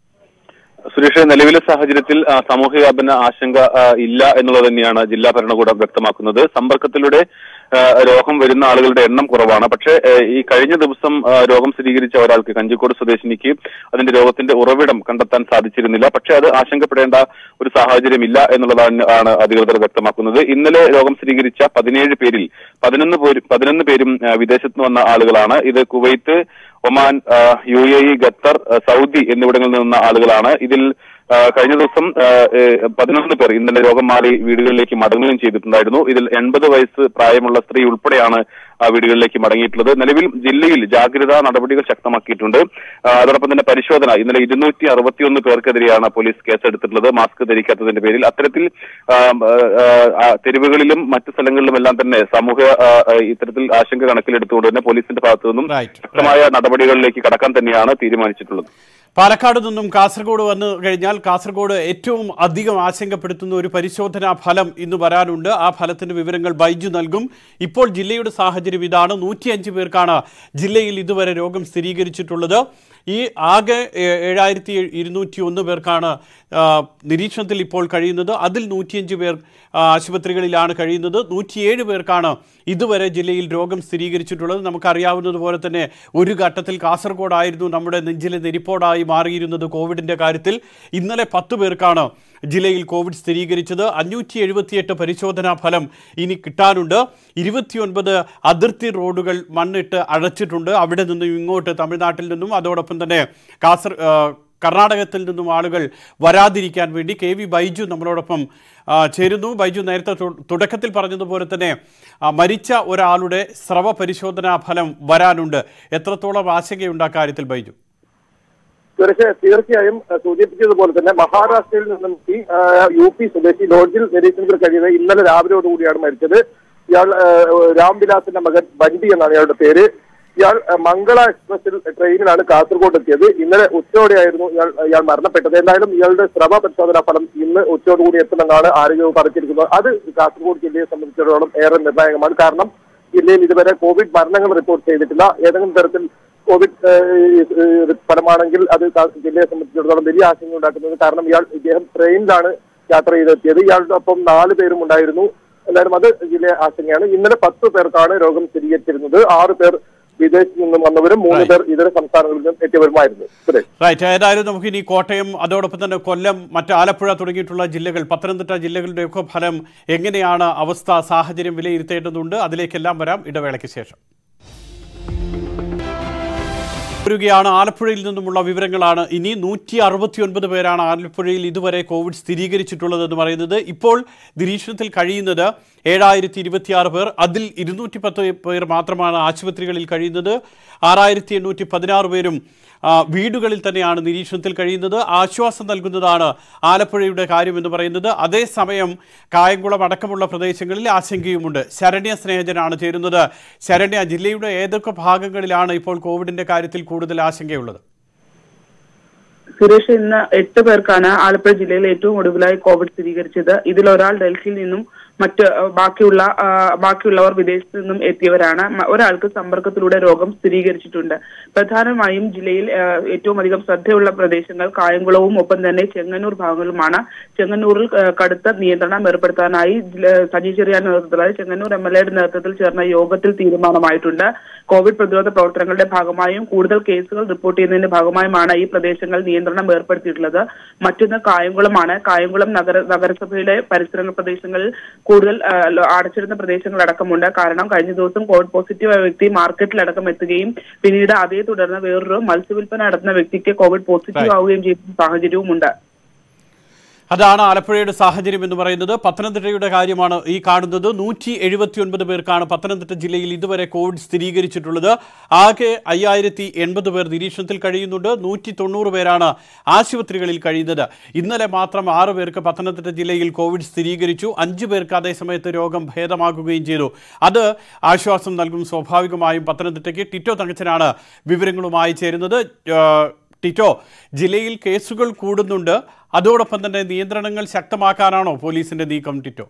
സുരേഷ് നിലവിലെ സാഹചര്യത്തിൽ ആ, സാമൂഹ്യ വ്യാപന ആശങ്ക ആ, ഇല്ല എന്നുള്ളത് തന്നെയാണ് ജില്ലാ ഭരണകൂടം വ്യക്തമാക്കുന്നത് സമ്പർക്കത്തിലൂടെ ആ, രോഗം വരുന്ന ആളുകളുടെ എണ്ണം കുറവാണ് പക്ഷേ ഏ, ഈ കഴിഞ്ഞ ദിവസം ആ, രോഗം സ്ഥിരീകരിച്ച ഒരാൾക്ക് കഞ്ചിക്കോട് സ്വദേശിനിക്ക് അതിന്റെ രോഗത്തിന്റെ ഉറവിടം കണ്ടെത്താൻ സാധിച്ചിരുന്നില്ല പക്ഷേ അത് ആശങ്കപ്പെടേണ്ട ഒരു സാഹചര്യം ഇല്ല എന്നുള്ളതാണ് ആണ് അധികൃതർ വ്യക്തമാക്കുന്നത് ഇന്നലെ രോഗം സ്ഥിരീകരിച്ച പതിനേഴ് പേരിൽ പതിനൊന്ന് പേരും പതിനൊന്ന് പേരും ആ, വിദേശത്ത് നിന്ന് വന്ന ആളുകളാണ് ഇത് കുവൈത്ത് ഒമാൻ ആ, യു എ ഇ ഖത്തർ ആ, സൗദി എന്നിവിടങ്ങളിൽ നിന്ന ആളുകളാണ് ഇതിൽ ആ, കഴിഞ്ഞ ദിവസം ആ, ഏ, പതിനൊന്ന് പേർ ഇന്നലെ രോഗം മാറി വീടുകളിലേക്ക് മടങ്ങുകയും ചെയ്തിട്ടുണ്ടായിരുന്നു ഇതിൽ എൺപത് വയസ്സ് പ്രായമുള്ള സ്ത്രീ ഉൾപ്പെടെയാണ് ആ വീടുകളിലേക്ക് മടങ്ങിയിട്ടുള്ളത് നിലവിൽ ജില്ലയിൽ ജാഗ്രതാ നടപടികൾ ശക്തമാക്കിയിട്ടുണ്ട് ആ, അതോടൊപ്പം തന്നെ പരിശോധന ഇന്നലെ ഇരുന്നൂറ്റി അറുപത്തിയൊന്ന് പേർക്കെതിരെയാണ് പോലീസ് കേസെടുത്തിട്ടുള്ളത് മാസ്ക് ധരിക്കാത്തതിന്റെ പേരിൽ അത്തരത്തിൽ ആ, ആ, ആ, തെരുവുകളിലും മറ്റു സ്ഥലങ്ങളിലുമെല്ലാം തന്നെ സാമൂഹ്യ ആ, ആ, ഇത്തരത്തിൽ ആശങ്ക കണക്കിലെടുത്തുകൊണ്ട് തന്നെ പോലീസിന്റെ ഭാഗത്തു നിന്നും Right. ശക്തമായ നടപടികളിലേക്ക് കടക്കാൻ തന്നെയാണ് തീരുമാനിച്ചിട്ടുള്ളത് പാലക്കാട് നിന്നും കാസർഗോഡ് വന്നു കഴിഞ്ഞാൽ കാസർഗോഡ് ഏറ്റവും അധികം ആശങ്കപ്പെടുത്തുന്ന ഒരു പരിശോധനാ ഫലം ഇന്ന് വരാനുണ്ട് ആ ഫലത്തിന്റെ വിവരങ്ങൾ ബൈജു നൽകും ഇപ്പോൾ ജില്ലയുടെ സാഹചര്യം ഇതാണ് നൂറ്റിയഞ്ച് പേർക്കാണ് ജില്ലയിൽ ഇതുവരെ രോഗം സ്ഥിരീകരിച്ചിട്ടുള്ളത് ഈ ആകെ ഏ- ഏഴായിരത്തി ഇരുന്നൂറ്റി ഒന്ന് പേർക്കാണ് ആ, നിരീക്ഷണത്തിൽ ഇപ്പോൾ കഴിയുന്നത് അതിൽ നൂറ്റിയഞ്ച് പേർ ആ, ആശുപത്രികളിലാണ് കഴിയുന്നത് നൂറ്റിയേഴ് പേർക്കാണ് ഇതുവരെ ജില്ലയിൽ രോഗം സ്ഥിരീകരിച്ചിട്ടുള്ളത് നമുക്കറിയാവുന്നതുപോലെ തന്നെ ഒരു ഘട്ടത്തിൽ കാസർഗോഡായിരുന്നു നമ്മുടെ നെഞ്ചിലെ നെരിപ്പോടായി മാറിയിരുന്നത് കോവിഡിൻ്റെ കാര്യത്തിൽ ഇന്നലെ പത്ത് പേർക്കാണ് ജില്ലയിൽ കോവിഡ് സ്ഥിരീകരിച്ചത് അഞ്ഞൂറ്റി എഴുപത്തിയെട്ട് പരിശോധനാ ഫലം ഇനി കിട്ടാനുണ്ട് ഇരുപത്തിയൊൻപത് അതിർത്തി റോഡുകൾ മണ്ണിട്ട് അടച്ചിട്ടുണ്ട് അവിടെ നിന്നും ഇങ്ങോട്ട് തമിഴ്നാട്ടിൽ നിന്നും അതോടൊപ്പം തന്നെ കാസർ ആ, കർണാടകത്തിൽ നിന്നും ആളുകൾ വരാതിരിക്കാൻ വേണ്ടി കെ വി ബൈജു നമ്മളോടൊപ്പം ആ, ചേരുന്നു ബൈജു നേരത്തെ തു- തുടക്കത്തിൽ പറഞ്ഞതുപോലെ തന്നെ ആ, മരിച്ച ഒരാളുടെ സ്രവ പരിശോധനാ ഫലം വരാനുണ്ട് എത്രത്തോളം ആശങ്കയുണ്ട് ആ കാര്യത്തിൽ ബൈജു തീർച്ച- തീർച്ചയായും അഹ് സൂചിപ്പിച്ചതുപോലെ തന്നെ മഹാരാഷ്ട്രയിൽ നിന്നും ഈ ആഹ്, യു പി സ്വദേശി ലോഡ്ജിൽ നിരീക്ഷണത്തിൽ കഴിയുന്നത് ഇന്നലെ രാവിലെയോടുകൂടിയാണ് മരിച്ചത് ഇയാൾ ആഹ്, രാംവിലാസിന്റെ മകൻ ബണ്ടി എന്നാണ് ഇയാളുടെ പേര് ഇയാൾ ആഹ്, മംഗള എക്സ്പ്രസിൽ ട്രെയിനിലാണ് കാസർഗോഡ് എത്തിയത് ഇന്നലെ ഉച്ചയോടെയായിരുന്നു ഇയാൾ ഇയാൾ മരണപ്പെട്ടത് എന്തായാലും ഇയാളുടെ സ്രവ പരിശോധനാ ഫലം ഇന്ന് ഉച്ചയോടുകൂടി എത്തുമെന്നാണ് ആരോഗ്യവകുപ്പ് അറിയിച്ചിരിക്കുന്നത് അത് കാസർഗോഡ് ജില്ലയെ സംബന്ധിച്ചിടത്തോളം ഏറെ നിർണായകമാണ് കാരണം ജില്ലയിൽ ഇതുവരെ കോവിഡ് മരണങ്ങൾ റിപ്പോർട്ട് ചെയ്തിട്ടില്ല ഏതെങ്കിലും തരത്തിൽ കോവിഡ് ഏഹ്, ഏഹ്, ഫലമാണെങ്കിൽ അത് ക- ജില്ലയെ സംബന്ധിച്ചിടത്തോളം വലിയ ആശങ്ക ഉണ്ടാക്കുന്നത് കാരണം ഇയാൾ ഇദ്ദേഹം ട്രെയിനിലാണ് യാത്ര ചെയ്തെത്തിയത് ഇയാളുടെ ഒപ്പം നാല് പേരും ഉണ്ടായിരുന്നു എന്തായാലും അത് ജില്ലയെ ആശങ്കയാണ് ഇന്നലെ പത്ത് പേർക്കാണ് രോഗം സ്ഥിരീകരിച്ചിരുന്നത് ആറ് പേർ വിദേശത്ത് നിന്നും വന്നവരും മൂന്ന് പേർ ഇതര സംസ്ഥാനങ്ങളിൽ നിന്നും എത്തിയവരുമായിരുന്നു സുരേഷ് റൈറ്റ് ഏതായാലും നമുക്ക് ഇനി കോട്ടയം അതോടൊപ്പം തന്നെ കൊല്ലം മറ്റ് ആലപ്പുഴ തുടങ്ങിയിട്ടുള്ള ജില്ലകൾ പത്തനംതിട്ട ജില്ലകളുടെയൊക്കെ ഫലം എങ്ങനെയാണ് അവസ്ഥ സാഹചര്യം വിലയിരുത്തേണ്ടതുണ്ട് അതിലേക്കെല്ലാം വരാം ഇടവേളയ്ക്ക് ശേഷം വരികയാണ് ആലപ്പുഴയിൽ നിന്നുമുള്ള വിവരങ്ങളാണ് ഇനി നൂറ്റി അറുപത്തിയൊൻപത് പേരാണ് ആലപ്പുഴയിൽ ഇതുവരെ കോവിഡ് സ്ഥിരീകരിച്ചിട്ടുള്ളതെന്ന് പറയുന്നത് ഇപ്പോൾ നിരീക്ഷണത്തിൽ കഴിയുന്നത് ഏഴായിരത്തി ഇരുപത്തിയാറ് പേർ അതിൽ ഇരുന്നൂറ്റി പത്ത് പേർ മാത്രമാണ് ആശുപത്രികളിൽ കഴിയുന്നത് ആറായിരത്തി എണ്ണൂറ്റി പതിനാറ് പേരും ആ, വീടുകളിൽ തന്നെയാണ് നിരീക്ഷണത്തിൽ കഴിയുന്നത് ആശ്വാസം നൽകുന്നതാണ് ആലപ്പുഴയുടെ കാര്യമെന്ന് പറയുന്നത് അതേസമയം കായംകുളം അടക്കമുള്ള പ്രദേശങ്ങളിൽ ആശങ്കയുമുണ്ട് ശരണ്യ സ്നേഹജനാണ് ചേരുന്നത് ശരണ്യ ജില്ലയുടെ ഏതൊക്കെ ഭാഗങ്ങളിലാണ് ഇപ്പോൾ കോവിഡിന്റെ കാര്യത്തിൽ കൂടുതൽ ആശങ്കയുള്ളത് സുരേഷ് ഇന്ന് എട്ട് പേർക്കാണ് ആലപ്പുഴ ജില്ലയിൽ ഏറ്റവും ഒടുവിലായി കോവിഡ് സ്ഥിരീകരിച്ചത് ഇതിൽ ഒരാൾ ഡൽഹിയിൽ നിന്നും മറ്റ് അഹ്, ബാക്കിയുള്ള ആ, ബാക്കിയുള്ളവർ വിദേശത്ത് നിന്നും എത്തിയവരാണ് മ- ഒരാൾക്ക് സമ്പർക്കത്തിലൂടെ രോഗം സ്ഥിരീകരിച്ചിട്ടുണ്ട് പ്രധാനമായും ജില്ലയിൽ ആ, ഏറ്റവും അധികം ശ്രദ്ധയുള്ള പ്രദേശങ്ങൾ കായംകുളവും ഒപ്പം തന്നെ ചെങ്ങന്നൂർ ഭാഗങ്ങളുമാണ് ചെങ്ങന്നൂരിൽ ആ, കടുത്ത നിയന്ത്രണം ഏർപ്പെടുത്താനായി ജില്ല- സജി ചെറിയാൻ നേതൃത്വത്തിലായി ചെങ്ങന്നൂർ എം എൽ എയുടെ നേതൃത്വത്തിൽ ചേർന്ന യോഗത്തിൽ തീരുമാനമായിട്ടുണ്ട് കോവിഡ് പ്രതിരോധ പ്രവർത്തനങ്ങളുടെ ഭാഗമായും കൂടുതൽ കേസുകൾ റിപ്പോർട്ട് ചെയ്യുന്നതിന്റെ ഭാഗമായുമാണ് ഈ പ്രദേശങ്ങളിൽ നിയന്ത്രണം ഏർപ്പെടുത്തിയിട്ടുള്ളത് മറ്റൊന്ന് കായംകുളമാണ് കായംകുളം നഗര നഗരസഭയുടെ പരിസര പ്രദേശങ്ങളിൽ കൂടുതൽ ആ, ലോ- അടച്ചിരുന്ന പ്രദേശങ്ങളടക്കമുണ്ട് കാരണം കഴിഞ്ഞ ദിവസം കോവിഡ് പോസിറ്റീവ് ആയ വ്യക്തി മാർക്കറ്റിലടക്കം എത്തുകയും പിന്നീട് അതേ തുടർന്ന് വേറൊരു മത്സ്യവില്പന നടത്തുന്ന വ്യക്തിക്ക് കോവിഡ് പോസിറ്റീവ് ആവുകയും ചെയ്യുന്ന സാഹചര്യവുമുണ്ട് അതാണ് ആലപ്പുഴയുടെ സാഹചര്യം എന്ന് പറയുന്നത് പത്തനംതിട്ടയുടെ കാര്യമാണ് ഈ കാണുന്നത് നൂറ്റി എഴുപത്തിയൊൻപത് പേർക്കാണ് പത്തനംതിട്ട ജില്ലയിൽ ഇതുവരെ കോവിഡ് സ്ഥിരീകരിച്ചിട്ടുള്ളത് ആകെ അയ്യായിരത്തി എൺപത് പേർ നിരീക്ഷണത്തിൽ കഴിയുന്നുണ്ട് നൂറ്റി തൊണ്ണൂറ് പേരാണ് ആശുപത്രികളിൽ കഴിയുന്നത് ഇന്നലെ മാത്രം ആറ് പേർക്ക് പത്തനംതിട്ട ജില്ലയിൽ കോവിഡ് സ്ഥിരീകരിച്ചു അഞ്ച് പേർക്ക് അതേസമയത്ത് രോഗം ഭേദമാകുകയും ചെയ്തു അത് ആശ്വാസം നൽകും സ്വാഭാവികമായും പത്തനംതിട്ടയ്ക്ക് ടിറ്റോ തങ്കച്ചനാണ് വിവരങ്ങളുമായി ചേരുന്നത് ആ, ടിറ്റോ ജില്ലയിൽ കേസുകൾ കൂടുന്നുണ്ട് അതോടൊപ്പം തന്നെ നിയന്ത്രണങ്ങൾ ശക്തമാക്കാനാണോ പോലീസിന്റെ നീക്കം ടിറ്റോ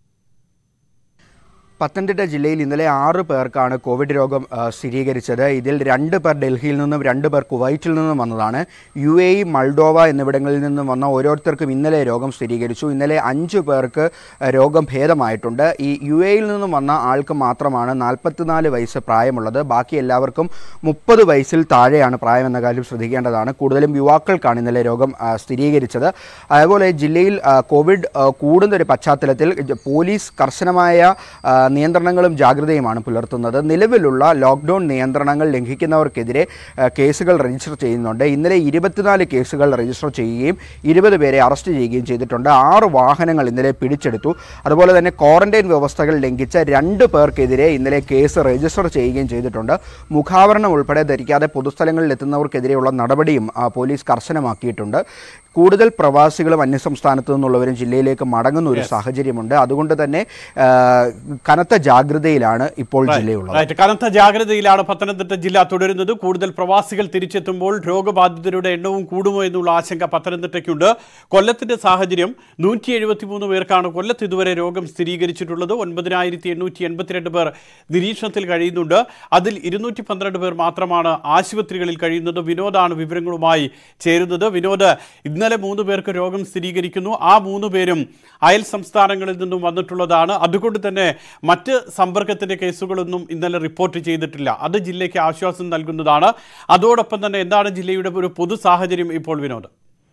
പത്തനംതിട്ട ജില്ലയിൽ ഇന്നലെ ആറ് പേർക്കാണ് കോവിഡ് രോഗം ആ, സ്ഥിരീകരിച്ചത് ഇതിൽ രണ്ട് പേർ ഡൽഹിയിൽ നിന്നും രണ്ട് പേർ കുവൈറ്റിൽ നിന്നും വന്നതാണ് യു എ ഇ മൾഡോവ എന്നിവിടങ്ങളിൽ നിന്നും വന്ന ഓരോരുത്തർക്കും ഇന്നലെ രോഗം സ്ഥിരീകരിച്ചു ഇന്നലെ അഞ്ച് പേർക്ക് ആ, രോഗം ഭേദമായിട്ടുണ്ട് ഈ യു എയിൽ നിന്നും വന്ന ആൾക്ക് മാത്രമാണ് നാൽപ്പത്തിനാല് വയസ്സ് പ്രായമുള്ളത് ബാക്കി എല്ലാവർക്കും മുപ്പത് വയസ്സിൽ താഴെയാണ് പ്രായം എന്ന കാര്യം ശ്രദ്ധിക്കേണ്ടതാണ് കൂടുതലും യുവാക്കൾക്കാണ് ഇന്നലെ രോഗം ആ, സ്ഥിരീകരിച്ചത് അതുപോലെ ജില്ലയിൽ ആ, കോവിഡ് ആ, കൂടുന്ന ഒരു പശ്ചാത്തലത്തിൽ ജ- പോലീസ് കർശനമായ ആ, നിയന്ത്രണങ്ങളും ജാഗ്രതയുമാണ് പുലർത്തുന്നത് നിലവിലുള്ള ലോക്ക്ഡൗൺ നിയന്ത്രണങ്ങൾ ലംഘിക്കുന്നവർക്കെതിരെ ആ, കേസുകൾ രജിസ്റ്റർ ചെയ്യുന്നുണ്ട് ഇന്നലെ ഇരുപത്തിനാല് കേസുകൾ രജിസ്റ്റർ ചെയ്യുകയും ഇരുപത് പേരെ അറസ്റ്റ് ചെയ്യുകയും ചെയ്തിട്ടുണ്ട് ആറ് വാഹനങ്ങൾ ഇന്നലെ പിടിച്ചെടുത്തു അതുപോലെ തന്നെ ക്വാറന്റൈൻ വ്യവസ്ഥകൾ ലംഘിച്ച രണ്ട് പേർക്കെതിരെ ഇന്നലെ കേസ് രജിസ്റ്റർ ചെയ്യുകയും ചെയ്തിട്ടുണ്ട് മുഖാവരണം ഉൾപ്പെടെ ധരിക്കാതെ പൊതുസ്ഥലങ്ങളിൽ എത്തുന്നവർക്കെതിരെയുള്ള നടപടിയും ആ, പോലീസ് കർശനമാക്കിയിട്ടുണ്ട് കൂടുതൽ പ്രവാസികളും അന്യസംസ്ഥാനത്തു നിന്നുള്ളവരും ജില്ലയിലേക്ക് മടങ്ങുന്ന ഒരു സാഹചര്യമുണ്ട് അതുകൊണ്ട് തന്നെ ആ, കനത്ത ജാഗ്രതയിലാണ് ഇപ്പോൾ ജില്ലയുള്ളത് റൈറ്റ് കനത്ത ജാഗ്രതയിലാണ് പത്തനംതിട്ട ജില്ല തുടരുന്നത് കൂടുതൽ പ്രവാസികൾ തിരിച്ചെത്തുമ്പോൾ രോഗബാധിതരുടെ എണ്ണവും കൂടുമോ എന്നുള്ള ആശങ്ക പത്തനംതിട്ടയ്ക്കുണ്ട് കൊല്ലത്തിന്റെ സാഹചര്യം നൂറ്റി എഴുപത്തിമൂന്ന് പേർക്കാണ് കൊല്ലത്ത് ഇതുവരെ രോഗം സ്ഥിരീകരിച്ചിട്ടുള്ളത് ഒൻപതിനായിരത്തി എണ്ണൂറ്റി എൺപത്തിരണ്ട് പേർ നിരീക്ഷണത്തിൽ കഴിയുന്നുണ്ട് അതിൽ ഇരുന്നൂറ്റി പന്ത്രണ്ട് പേർ മാത്രമാണ് ആശുപത്രികളിൽ കഴിയുന്നത് വിനോദാണ് വിവരങ്ങളുമായി ചേരുന്നത് വിനോദ് ഇന്നലെ മൂന്ന് പേർക്ക് രോഗം സ്ഥിരീകരിക്കുന്നു ആ മൂന്ന് പേരും അയൽ സംസ്ഥാനങ്ങളിൽ നിന്നും വന്നിട്ടുള്ളതാണ് അതുകൊണ്ട് തന്നെ മറ്റ് സമ്പർക്കത്തിന്റെ കേസുകളൊന്നും ഇന്നലെ റിപ്പോർട്ട് ചെയ്തിട്ടില്ല അത് ജില്ലയ്ക്ക് ആശ്വാസം നൽകുന്നതാണ് അതോടൊപ്പം തന്നെ എന്താണ് ജില്ലയുടെ ഒരു പൊതു സാഹചര്യം ഇപ്പോൾ വിനോദ്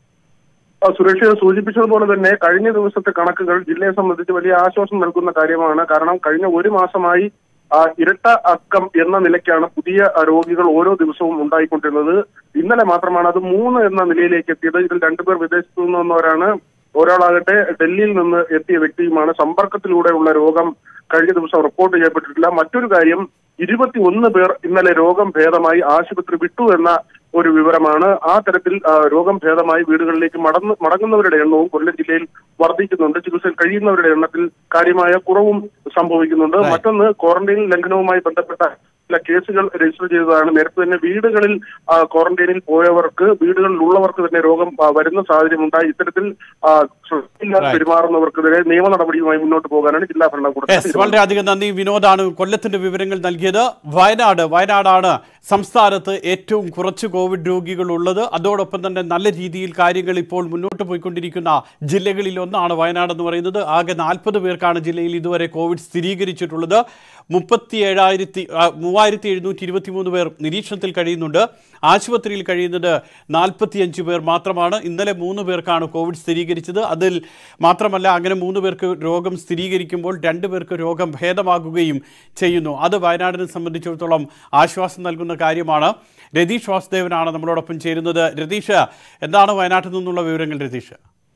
ആ, സുരേഷ് സൂചിപ്പിച്ചതുപോലെ തന്നെ കഴിഞ്ഞ ദിവസത്തെ കണക്കുകൾ ജില്ലയെ സംബന്ധിച്ച് വലിയ ആശ്വാസം നൽകുന്ന കാര്യമാണ് കാരണം കഴിഞ്ഞ ഒരു മാസമായി ആ, ഇരട്ട അക്കം എന്ന നിലയ്ക്കാണ് പുതിയ ആ, രോഗികൾ ഓരോ ദിവസവും ഉണ്ടായിക്കൊണ്ടിരുന്നത് ഇന്നലെ മാത്രമാണ് അത് മൂന്ന് എന്ന നിലയിലേക്ക് എത്തിയത് ഇതിൽ രണ്ടുപേർ വിദേശത്തു നിന്ന് വന്നവരാണ് ഒരാളാകട്ടെ ഡൽഹിയിൽ നിന്ന് എത്തിയ വ്യക്തിയുമാണ് സമ്പർക്കത്തിലൂടെയുള്ള രോഗം കഴിഞ്ഞ ദിവസം റിപ്പോർട്ട് ചെയ്യപ്പെട്ടിട്ടില്ല മറ്റൊരു കാര്യം ഇരുപത്തി ഒന്ന് പേർ ഇന്നലെ രോഗം ഭേദമായി ആശുപത്രി വിട്ടു എന്ന ഒരു വിവരമാണ് ആ തരത്തിൽ ആ, രോഗം ഭേദമായി വീടുകളിലേക്ക് മടങ്ങ് മടങ്ങുന്നവരുടെ എണ്ണവും കൊല്ലം ജില്ലയിൽ വർദ്ധിക്കുന്നുണ്ട് ചികിത്സയിൽ കഴിയുന്നവരുടെ എണ്ണത്തിൽ കാര്യമായ കുറവും സംഭവിക്കുന്നുണ്ട് മറ്റൊന്ന് ക്വാറന്റൈൻ ലംഘനവുമായി ബന്ധപ്പെട്ട ചില കേസുകൾ രജിസ്റ്റർ ചെയ്തതാണ് നേരത്തെ തന്നെ വീടുകളിൽ ആ, ക്വാറന്റൈനിൽ പോയവർക്ക് വീടുകളിലുള്ളവർക്ക് തന്നെ രോഗം ആ, വരുന്ന സാഹചര്യം ഉണ്ടായി ഇത്തരത്തിൽ ആ, ശ്രദ്ധയില്ലാതെ പെരുമാറുന്നവർക്കെതിരെ നിയമ നടപടിയുമായി മുന്നോട്ട് പോകാനാണ് ജില്ലാ ഭരണകൂടം യെസ് വളരെയധികം നന്ദി വിനോദാണ് കൊല്ലത്തിന്റെ വിവരങ്ങൾ നൽകിയത് വയനാട് വയനാടാണ് സംസ്ഥാനത്ത് ഏറ്റവും കുറച്ച് കോവിഡ് രോഗികൾ ഉള്ളത് അതോടൊപ്പം തന്നെ നല്ല രീതിയിൽ കാര്യങ്ങൾ ഇപ്പോൾ മുന്നോട്ട് പോയിക്കൊണ്ടിരിക്കുന്ന ജില്ലകളിൽ ഒന്നാണ് വയനാട് എന്ന് പറയുന്നത് ആകെ നാൽപ്പത് പേർക്കാണ് ജില്ലയിൽ ഇതുവരെ കോവിഡ് സ്ഥിരീകരിച്ചിട്ടുള്ളത് മുപ്പത്തി ഏഴായിരത്തി മൂവായിരത്തി എഴുന്നൂറ്റി ഇരുപത്തി മൂന്ന് പേർ നിരീക്ഷണത്തിൽ കഴിയുന്നുണ്ട് ആശുപത്രിയിൽ കഴിയുന്നത് നാൽപ്പത്തിയഞ്ച് പേർ മാത്രമാണ് ഇന്നലെ മൂന്ന് പേർക്കാണ് കോവിഡ് സ്ഥിരീകരിച്ചത് അതിൽ മാത്രമല്ല അങ്ങനെ മൂന്ന് പേർക്ക് രോഗം സ്ഥിരീകരിക്കുമ്പോൾ രണ്ട് പേർക്ക് രോഗം ഭേദമാകുകയും ചെയ്യുന്നു അത് വയനാടിനെ സംബന്ധിച്ചിടത്തോളം ആശ്വാസം നൽകുന്ന കാര്യമാണ് രതീഷ് വാസുദേവനാണ് നമ്മളോടൊപ്പം ചേരുന്നത് രതീഷ് എന്താണ് വയനാട്ടിൽ നിന്നുള്ള വിവരങ്ങൾ രതീഷ്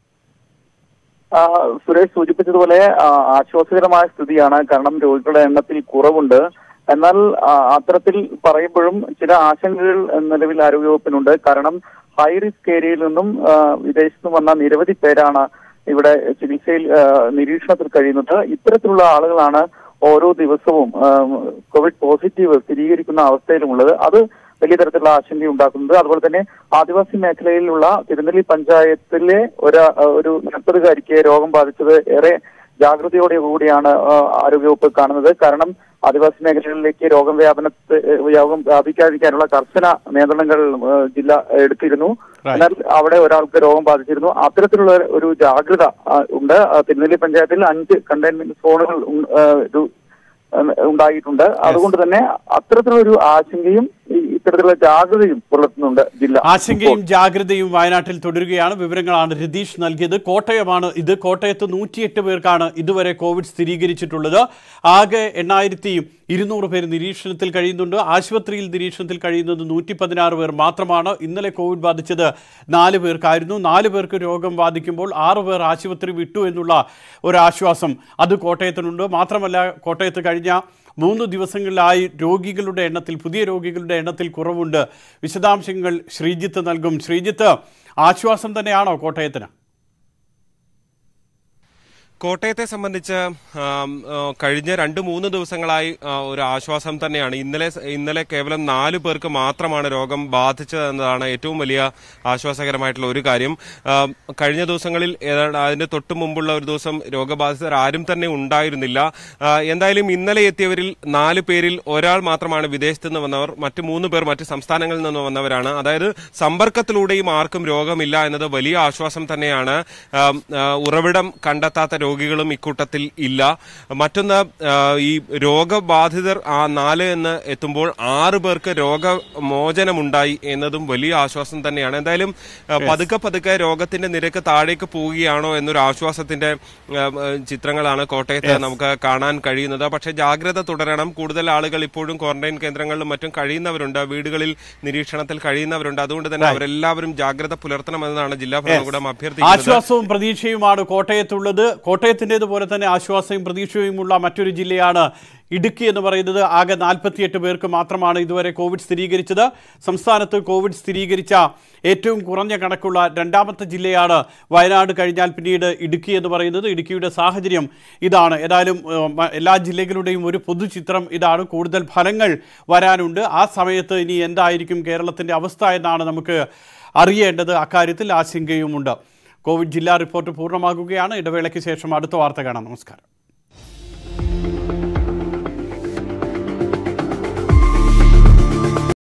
ആ, സുരേഷ് സൂചിപ്പിച്ചതുപോലെ ആ, ആശ്വാസകരമായ സ്ഥിതിയാണ് കാരണം രോഗികളുടെ എണ്ണത്തിൽ കുറവുണ്ട് എന്നാൽ ആ, അത്തരത്തിൽ പറയുമ്പോഴും ചില ആശങ്കകൾ നിലവിൽ ആരോഗ്യവകുപ്പിനുണ്ട് കാരണം ഹൈ റിസ്ക് ഏരിയയിൽ നിന്നും ആ, വിദേശത്ത് നിന്ന് വന്ന നിരവധി പേരാണ് ഇവിടെ ചികിത്സയിൽ ആ, നിരീക്ഷണത്തിൽ കഴിയുന്നത് ഇത്തരത്തിലുള്ള ആളുകളാണ് ഓരോ ദിവസവും ആ, കോവിഡ് പോസിറ്റീവ് സ്ഥിരീകരിക്കുന്ന അവസ്ഥയിലുമുള്ളത് അത് വലിയ തരത്തിലുള്ള ആശങ്ക ഉണ്ടാക്കുന്നത് അതുപോലെ തന്നെ ആദിവാസി മേഖലയിലുള്ള തിരുനെല്ലി പഞ്ചായത്തിലെ ഒരു ഒരു നാൽപ്പതുകാരിക്ക് രോഗം ബാധിച്ചത് ഏറെ ജാഗ്രതയോടെ കൂടിയാണ് ആ, ആരോഗ്യവകുപ്പ് കാണുന്നത് കാരണം ആദിവാസി മേഖലകളിലേക്ക് രോഗം വ്യാപനത്തെ രോഗം വ്യാപിക്കാതിരിക്കാനുള്ള കർശന നിയന്ത്രണങ്ങൾ ആ, ജില്ല എടുത്തിരുന്നു എന്നാൽ അവിടെ ഒരാൾക്ക് രോഗം ബാധിച്ചിരുന്നു അത്തരത്തിലുള്ള ഒരു ജാഗ്രത ആ, ഉണ്ട് ആ, തിരുനെല്ലി പഞ്ചായത്തിൽ അഞ്ച് കണ്ടെയ്ൻമെന്റ് സോണുകൾ ഉം, ആ, ഒരു ഉം, ഉണ്ടായിട്ടുണ്ട് അതുകൊണ്ട് തന്നെ അത്തരത്തിലൊരു ആശങ്കയും ഈ ഇത്തരത്തിലുള്ള ജാഗ്രതയും പുലർത്തുന്നുണ്ട് ജില്ല ആശങ്കയും ജാഗ്രതയും വയനാട്ടിൽ തുടരുകയാണ് വിവരങ്ങളാണ് രതീഷ് നൽകിയത് കോട്ടയമാണ് ഇത് കോട്ടയത്ത് നൂറ്റിയെട്ട് പേർക്കാണ് ഇതുവരെ കോവിഡ് സ്ഥിരീകരിച്ചിട്ടുള്ളത് ആകെ എണ്ണായിരത്തി ഇരുന്നൂറ് പേർ നിരീക്ഷണത്തിൽ കഴിയുന്നുണ്ട് ആശുപത്രിയിൽ നിരീക്ഷണത്തിൽ കഴിയുന്നത് നൂറ്റി പതിനാറ് പേർ മാത്രമാണ് ഇന്നലെ കോവിഡ് ബാധിച്ചത് നാല് പേർക്കായിരുന്നു നാല് പേർക്ക് രോഗം ബാധിക്കുമ്പോൾ ആറ് പേർ ആശുപത്രി വിട്ടു എന്നുള്ള ഒരു ആശ്വാസം അത് കോട്ടയത്തിനുണ്ട് മാത്രമല്ല കോട്ടയത്ത് കഴിഞ്ഞ മൂന്ന് ദിവസങ്ങളിലായി രോഗികളുടെ എണ്ണത്തിൽ പുതിയ രോഗികളുടെ എണ്ണത്തിൽ കുറവുണ്ട് വിശദാംശങ്ങൾ ശ്രീജിത്ത് നൽകും ശ്രീജിത്ത് ആശ്വാസം തന്നെയാണോ കോട്ടയത്തിന് കോട്ടയത്തെ സംബന്ധിച്ച് ആം, ആ, കഴിഞ്ഞ രണ്ട് മൂന്ന് ദിവസങ്ങളായി ആ, ഒരു ആശ്വാസം തന്നെയാണ് ഇന്നലെ ഇന്നലെ കേവലം നാല് പേർക്ക് മാത്രമാണ് രോഗം ബാധിച്ചത് എന്നതാണ് ഏറ്റവും വലിയ ആശ്വാസകരമായിട്ടുള്ള ഒരു കാര്യം ആ, കഴിഞ്ഞ ദിവസങ്ങളിൽ ഏതാണ്ട് അതിന്റെ തൊട്ട് മുമ്പുള്ള ഒരു ദിവസം രോഗബാധിതർ ആരും തന്നെ ഉണ്ടായിരുന്നില്ല ആ, എന്തായാലും ഇന്നലെ എത്തിയവരിൽ നാല് പേരിൽ ഒരാൾ മാത്രമാണ് വിദേശത്ത് നിന്ന് വന്നവർ മറ്റ് മൂന്ന് പേർ മറ്റ് സംസ്ഥാനങ്ങളിൽ നിന്ന് വന്നവരാണ് അതായത് സമ്പർക്കത്തിലൂടെയും ആർക്കും രോഗമില്ല എന്നത് വലിയ ആശ്വാസം തന്നെയാണ് ആം, ആ, ഉറവിടം കണ്ടെത്താത്ത രോഗികളും ഇക്കൂട്ടത്തിൽ ഇല്ല മറ്റൊന്ന് ആ, ഈ രോഗബാധിതർ ആ നാല് എന്ന് എത്തുമ്പോൾ ആറ് പേർക്ക് രോഗമോചനമുണ്ടായി എന്നതും വലിയ ആശ്വാസം തന്നെയാണ് എന്തായാലും ആ, പതുക്കെ പതുക്കെ രോഗത്തിന്റെ നിരക്ക് താഴേക്ക് പോവുകയാണോ എന്നൊരു ആശ്വാസത്തിന്റെ ആ, ആ, ചിത്രങ്ങളാണ് കോട്ടയത്ത് നമുക്ക് കാണാൻ കഴിയുന്നത് പക്ഷേ ജാഗ്രത തുടരണം കൂടുതൽ ആളുകൾ ഇപ്പോഴും ക്വാറന്റൈൻ കേന്ദ്രങ്ങളിലും മറ്റും കഴിയുന്നവരുണ്ട് വീടുകളിൽ നിരീക്ഷണത്തിൽ കഴിയുന്നവരുണ്ട് അതുകൊണ്ട് തന്നെ അവരെല്ലാവരും ജാഗ്രത പുലർത്തണമെന്നാണ് ജില്ലാ ഭരണകൂടം അഭ്യർത്ഥിക്കുന്നത് ആശ്വാസവും പ്രതീക്ഷയുമാണ് കോട്ടയത്തുള്ളത് കോട്ടയം കോട്ടയത്തിൻ്റേതുപോലെ തന്നെ ആശ്വാസവും പ്രതീക്ഷയുമുള്ള മറ്റൊരു ജില്ലയാണ് ഇടുക്കി എന്ന് പറയുന്നത് ആകെ നാൽപ്പത്തിയെട്ട് പേർക്ക് മാത്രമാണ് ഇതുവരെ കോവിഡ് സ്ഥിരീകരിച്ചത് സംസ്ഥാനത്ത് കോവിഡ് സ്ഥിരീകരിച്ച ഏറ്റവും കുറഞ്ഞ കണക്കുള്ള രണ്ടാമത്തെ ജില്ലയാണ് വയനാട് കഴിഞ്ഞാൽ പിന്നീട് ഇടുക്കി എന്ന് പറയുന്നത് ഇടുക്കിയുടെ സാഹചര്യം ഇതാണ് ഏതായാലും ഏഹ്, മ- എല്ലാ ജില്ലകളുടെയും ഒരു പൊതുചിത്രം ഇതാണ് കൂടുതൽ ഫലങ്ങൾ വരാനുണ്ട് ആ സമയത്ത് ഇനി എന്തായിരിക്കും കേരളത്തിൻ്റെ അവസ്ഥ എന്നാണ് നമുക്ക് അറിയേണ്ടത് അക്കാര്യത്തിൽ ആശങ്കയുമുണ്ട് കോവിഡ് ജില്ലാ റിപ്പോർട്ട് പൂർണ്ണമാകുകയാണ് ഇടവേളയ്ക്ക് ശേഷം അടുത്ത വാർത്ത കാണാം നമസ്കാരം